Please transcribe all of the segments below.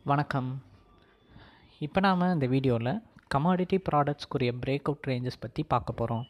வணக்கம் இப்போ நாம் இந்த வீடியோவில் கமாடிட்டி ப்ராடக்ட்ஸ்க்குரிய பிரேக் அவுட் ரேஞ்சஸ் பற்றி பார்க்க போகிறோம்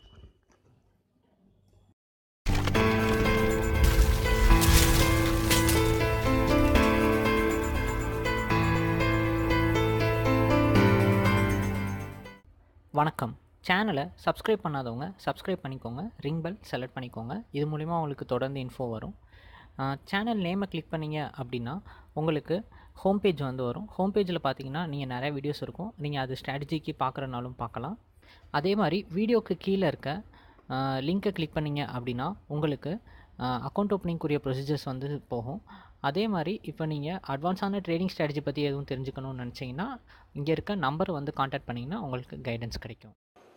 வணக்கம் சேனலை சப்ஸ்கிரைப் பண்ணாதவங்க சப்ஸ்கிரைப் பண்ணிக்கோங்க ரிங் பெல் செலக்ட் பண்ணிக்கோங்க இது மூலிமா உங்களுக்கு தொடர்ந்து இன்ஃபோ வரும் சேனல் நேமை கிளிக் பண்ணீங்க அப்படின்னா உங்களுக்கு ஹோம் பேஜ் வந்து வரும் ஹோம் பேஜில் பார்த்தீங்கன்னா நீங்கள் நிறைய வீடியோஸ் இருக்கும் நீங்கள் அது ஸ்ட்ராட்டஜிக்கு பார்க்குறனாலும் பார்க்கலாம் அதே மாதிரி வீடியோக்கு கீழே இருக்க லிங்க்கை கிளிக் பண்ணீங்க அப்படின்னா உங்களுக்கு அக்கௌண்ட் ஓப்பனிங்குரிய ப்ரொசீஜர்ஸ் வந்து போகும் அதே மாதிரி இப்போ நீங்கள் அட்வான்ஸான ட்ரேடிங் ஸ்ட்ராட்டஜி பற்றி எதுவும் தெரிஞ்சுக்கணும்னு நினச்சிங்கன்னா இங்கே இருக்க நம்பர் வந்து காண்டாக்ட் பண்ணிங்கன்னா உங்களுக்கு கைடன்ஸ் கிடைக்கும்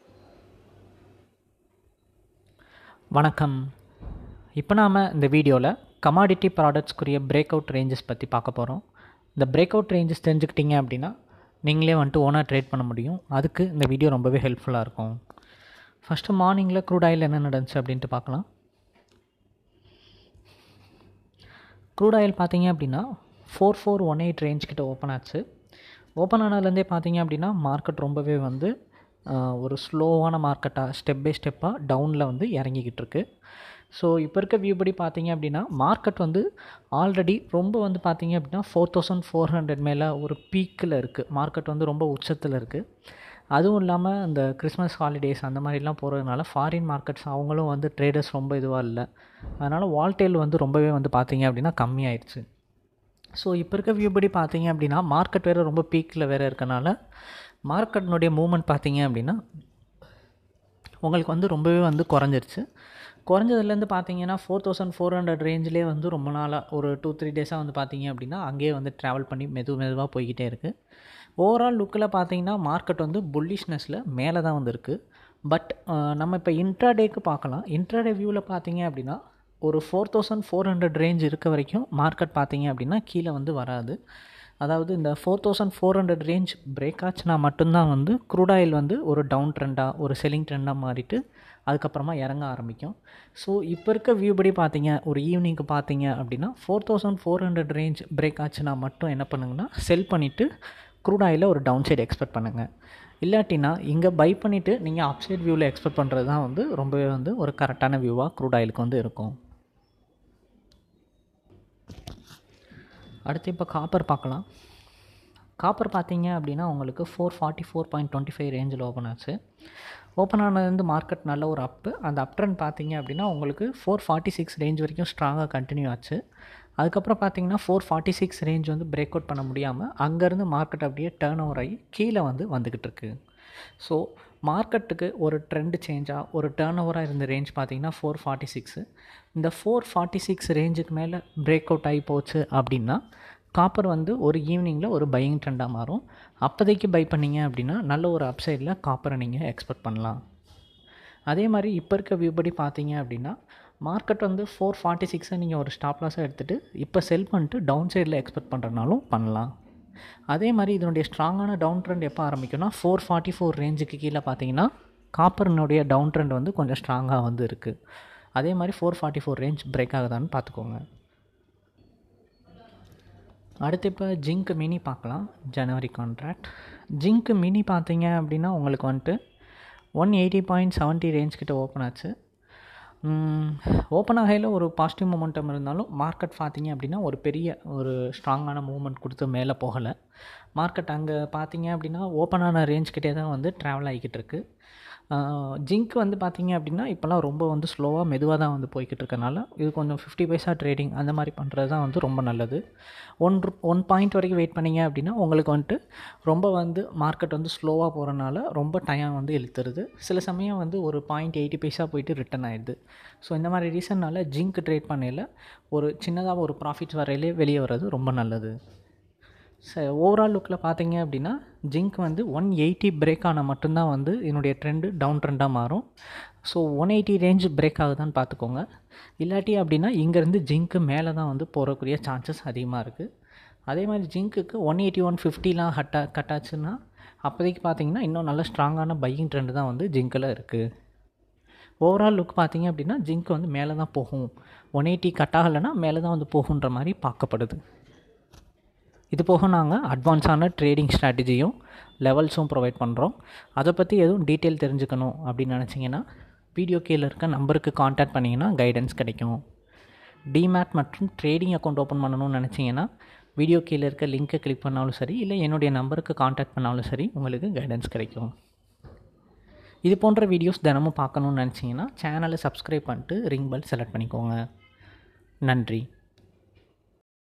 வணக்கம் இப்போ நாம் இந்த வீடியோவில் கமாடிட்டி ப்ராடக்ட்ஸ்க்குரிய பிரேக் அவுட் ரேஞ்சஸ் பற்றி பார்க்க போகிறோம் இந்த பிரேக் அவுட் ரேஞ்சஸ் தெரிஞ்சுக்கிட்டீங்க அப்படின்னா நீங்களே வந்துட்டு ஓனாக ட்ரேட் பண்ண முடியும் அதுக்கு இந்த வீடியோ ரொம்பவே ஹெல்ப்ஃபுல்லாக இருக்கும் ஃபஸ்ட்டு மார்னிங்கில் க்ரூட் ஆயில் என்ன நடந்துச்சு அப்படின்ட்டு பார்க்கலாம் க்ரூட் ஆயில் பார்த்தீங்க அப்படின்னா four four one eight range கிட்ட ஓப்பன் ஆச்சு ஓப்பன் ஆனதுலேருந்தே பார்த்தீங்க அப்படின்னா மார்க்கெட் ரொம்பவே வந்து ஒரு ஸ்லோவான மார்க்கெட்டாக ஸ்டெப் பை ஸ்டெப்பாக டவுனில் வந்து இறங்கிக்கிட்டு இருக்கு ஸோ இப்போ இருக்க வியூ படி பார்த்தீங்க அப்படின்னா மார்க்கெட் வந்து ஆல்ரெடி ரொம்ப வந்து பார்த்தீங்க அப்படின்னா ஃபோர் தௌசண்ட் ஃபோர் ஹண்ட்ரட் மேலே ஒரு பீக்கில் இருக்குது மார்க்கெட் வந்து ரொம்ப உச்சத்தில் இருக்குது அதுவும் இல்லாமல் இந்த கிறிஸ்மஸ் ஹாலிடேஸ் அந்த மாதிரிலாம் போகிறதுனால ஃபாரின் மார்க்கெட்ஸ் அவங்களும் வந்து ட்ரேடர்ஸ் ரொம்ப இதுவாக இல்லை அதனால் வால்டேல் வந்து ரொம்பவே வந்து பார்த்தீங்க அப்படின்னா கம்மியாயிடுச்சு ஸோ இப்போ இருக்க வியூ படி பார்த்தீங்க அப்படின்னா மார்க்கெட் வேறு ரொம்ப பீக்கில் வேறு இருக்கனால மார்க்கெட்னுடைய மூமெண்ட் பார்த்தீங்க அப்படின்னா உங்களுக்கு வந்து ரொம்பவே வந்து குறைஞ்சிருச்சு குறைஞ்சதுலேருந்து பார்த்தீங்கன்னா ஃபோர் தௌசண்ட் ஃபோர் ஹண்ட்ரட் ரேஞ்சிலே வந்து ரொம்ப நாளாக ஒரு டூ த்ரீ டேஸாக வந்து பார்த்தீங்க அப்படின்னா அங்கேயே வந்து ட்ராவல் பண்ணி மெது மெதுவாக போய்கிட்டே இருக்குது ஓவரால் லுக்கில் பார்த்தீங்கன்னா மார்க்கெட் வந்து புல்லிஷ்னஸில் மேலே தான் வந்து இருக்குது பட் நம்ம இப்போ இன்ட்ராடேக்கு பார்க்கலாம் இன்ட்ராடே வியூவில் பார்த்தீங்க அப்படின்னா ஒரு four thousand four hundred range இருக்க வரைக்கும் மார்க்கெட் பார்த்தீங்க அப்படின்னா கீழே வந்து வராது அதாவது இந்த four thousand four hundred range break ஆச்சுன்னா மட்டும்தான் வந்து க்ரூட் ஆயில் வந்து ஒரு டவுன் ட்ரெண்டாக ஒரு செல்லிங் ட்ரெண்டாக மாறிட்டு அதுக்கப்புறமா இறங்க ஆரம்பிக்கும் ஸோ இப்போ இருக்க வியூ படி பார்த்தீங்க ஒரு ஈவினிங்க்கு பார்த்தீங்க அப்படின்னா four thousand four hundred range break ஆச்சுன்னா மட்டும் என்ன பண்ணுங்கன்னா செல் பண்ணிவிட்டு க்ரூட் ஆயிலில் ஒரு டவுன் சைடு எக்ஸ்பெக்ட் பண்ணுங்கள் இல்லாட்டினா இங்கே பை பண்ணிவிட்டு நீங்கள் அப்சைட் வியூவில் எக்ஸ்பெக்ட் பண்ணுறது தான் வந்து ரொம்பவே வந்து ஒரு கரெக்டான வியூவாக க்ரூட் ஆயிலுக்கு வந்து இருக்கும் அடுத்து இப்போ காப்பர் பார்க்கலாம் காப்பர் பார்த்தீங்க அப்படின்னா உங்களுக்கு four forty four point twenty five ரேஞ்சில் ஓப்பன் ஆச்சு ஓப்பன் ஆனதுலேருந்து மார்க்கெட் நல்ல ஒரு அப்பு அந்த அப் ட்ரெண்ட் பார்த்தீங்க அப்படின்னா உங்களுக்கு ஃபோர் ஃபார்ட்டி சிக்ஸ் ரேஞ்ச் வரைக்கும் ஸ்ட்ராங்காக கண்டினியூ ஆச்சு அதுக்கப்புறம் பார்த்தீங்கன்னா ஃபோர் ஃபார்ட்டி சிக்ஸ் ரேஞ்ச் வந்து பிரேக் அவுட் பண்ண முடியாமல் அங்கேருந்து மார்க்கெட் அப்படியே டேர்ன் ஓவர் ஆகி கீழே வந்து வந்துக்கிட்டு இருக்கு ஸோ மார்க்கெட்டுக்கு ஒரு ட்ரெண்ட் சேஞ்சாக ஒரு டேர்ன் ஓவராக இருந்த ரேஞ்ச் பார்த்தீங்கன்னா ஃபோர் ஃபார்ட்டி சிக்ஸு இந்த ஃபோர் ஃபார்ட்டி சிக்ஸ் ரேஞ்சுக்கு மேலே பிரேக் அவுட் ஆகி போச்சு அப்படின்னா காப்பர் வந்து ஒரு ஈவினிங்கில் ஒரு பையிங் ட்ரெண்டாக மாறும் அப்போதைக்கு பை பண்ணிங்க அப்படின்னா நல்ல ஒரு அப்சைடில் காப்பரை நீங்கள் எக்ஸ்பெக்ட் பண்ணலாம் அதே மாதிரி இப்போ இருக்க வியூ படி பார்த்தீங்க அப்படின்னா மார்க்கெட் வந்து ஃபோர் ஃபார்ட்டி சிக்ஸை நீங்கள் ஒரு ஸ்டாப் லாஸாக எடுத்துகிட்டு இப்போ செல் பண்ணிட்டு டவுன் சைடில் எக்ஸ்பெக்ட் பண்ணுறனாலும் பண்ணலாம் அதே மாதிரி இதனுடைய ஸ்ட்ராங்கான டவுன் ட்ரெண்ட் எப்போ ஆரம்பிக்கும்னா ஃபோர் ஃபார்ட்டி ஃபோர் ரேஞ்சுக்கு கீழே பார்த்தீங்கன்னா காப்பர்னுடைய டவுன் ட்ரெண்ட் வந்து கொஞ்சம் ஸ்ட்ராங்காக வந்து இருக்குது அதே மாதிரி four forty four range break ஆகுதான்னு பார்த்துக்கோங்க அடுத்து இப்போ ஜிங்க் மினி பார்க்கலாம் ஜனவரி கான்ட்ராக்ட் ஜிங்க் மினி பார்த்தீங்க அப்படின்னா உங்களுக்கு வந்துட்டு one eighty point seventy range கிட்ட ஓப்பன் ஆச்சு ஓப்பன் ஆகையில் ஒரு பாசிட்டிவ் மூமெண்டம் இருந்தாலும் மார்க்கெட் பார்த்தீங்க அப்படின்னா ஒரு பெரிய ஒரு ஸ்ட்ராங்கான மூமெண்ட் கொடுத்து மேலே போகலை மார்க்கெட் அங்கே பார்த்தீங்க அப்படின்னா ஓப்பன் ஆன ரேஞ்ச் கிட்டே தான் வந்து ட்ராவல் ஆகிக்கிட்டு இருக்குது ஜிங்க் வந்து பார்த்திங்க அப்படின்னா இப்போல்லாம் ரொம்ப வந்து ஸ்லோவாக மெதுவாக தான் வந்து போய்கிட்டு இருக்கனால இது கொஞ்சம் ஃபிஃப்டி பைசா ட்ரேடிங் அந்த மாதிரி பண்ணுறது தான் வந்து ரொம்ப நல்லது ஒன் ஒன் பாயிண்ட் வரைக்கும் வெயிட் பண்ணிங்க அப்படின்னா உங்களுக்கு வந்துட்டு ரொம்ப வந்து மார்க்கெட் வந்து ஸ்லோவாக போகிறனால ரொம்ப டைம் வந்து இழுத்துருது சில சமயம் வந்து ஒரு பாயிண்ட் எயிட்டி பைசா போயிட்டு ரிட்டன் ஆகிடுது ஸோ இந்த மாதிரி ரீசன்னால் ஜிங்க் ட்ரேட் பண்ணையில் ஒரு சின்னதாக ஒரு ப்ராஃபிட்ஸ் வரையிலே வெளியே வர்றது ரொம்ப நல்லது ச ஓவரால் லுக்கில் பார்த்தீங்க அப்படின்னா ஜிங்க் வந்து ஒன் எயிட்டி பிரேக் ஆனால் மட்டும்தான் வந்து என்னுடைய ட்ரெண்டு டவுன் ட்ரெண்டாக மாறும் so one eighty range break ஆகுதான்னு பார்த்துக்கோங்க இல்லாட்டி அப்படின்னா இங்கேருந்து ஜிங்க்கு மேலே தான் வந்து போகக்கூடிய சான்சஸ் அதிகமாக இருக்குது அதே மாதிரி ஜிங்க்குக்கு ஒன் எயிட்டி ஒன் ஃபிஃப்டிலாம் ஹட்டா கட்டாச்சுன்னா அப்போதைக்கு பார்த்தீங்கன்னா இன்னும் நல்ல ஸ்ட்ராங்கான பையிங் ட்ரெண்டு தான் வந்து ஜிங்கில் இருக்குது ஓவரால் லுக் பார்த்தீங்க அப்படின்னா ஜிங்க் வந்து மேலே தான் போகும் ஒன் எயிட்டி கட் ஆகலைன்னா மேலே தான் வந்து போகுன்ற மாதிரி பார்க்கப்படுது இது போக நாங்கள் அட்வான்ஸான ட்ரேடிங் ஸ்ட்ராட்டஜியும் லெவல்ஸும் ப்ரொவைட் பண்ணுறோம் அதை பற்றி எதுவும் டீட்டெயில் தெரிஞ்சுக்கணும் அப்படின்னு நினச்சிங்கன்னா வீடியோ கீழே இருக்க நம்பருக்கு காண்டாக்ட் பண்ணிங்கன்னா கைடன்ஸ் கிடைக்கும் டிமேட் மற்றும் ட்ரேடிங் அக்கௌண்ட் ஓப்பன் பண்ணணும்னு நினச்சிங்கன்னா வீடியோ கீழே இருக்க லிங்க்கை கிளிக் பண்ணாலும் சரி இல்லை என்னுடைய நம்பருக்கு காண்டாக்ட் பண்ணாலும் சரி உங்களுக்கு கைடன்ஸ் கிடைக்கும் இது போன்ற வீடியோஸ் தினமும் பார்க்கணுன்னு நினச்சிங்கன்னா சேனலை சப்ஸ்கிரைப் பண்ணிட்டு ரிங் பெல் செலக்ட் பண்ணிக்கோங்க நன்றி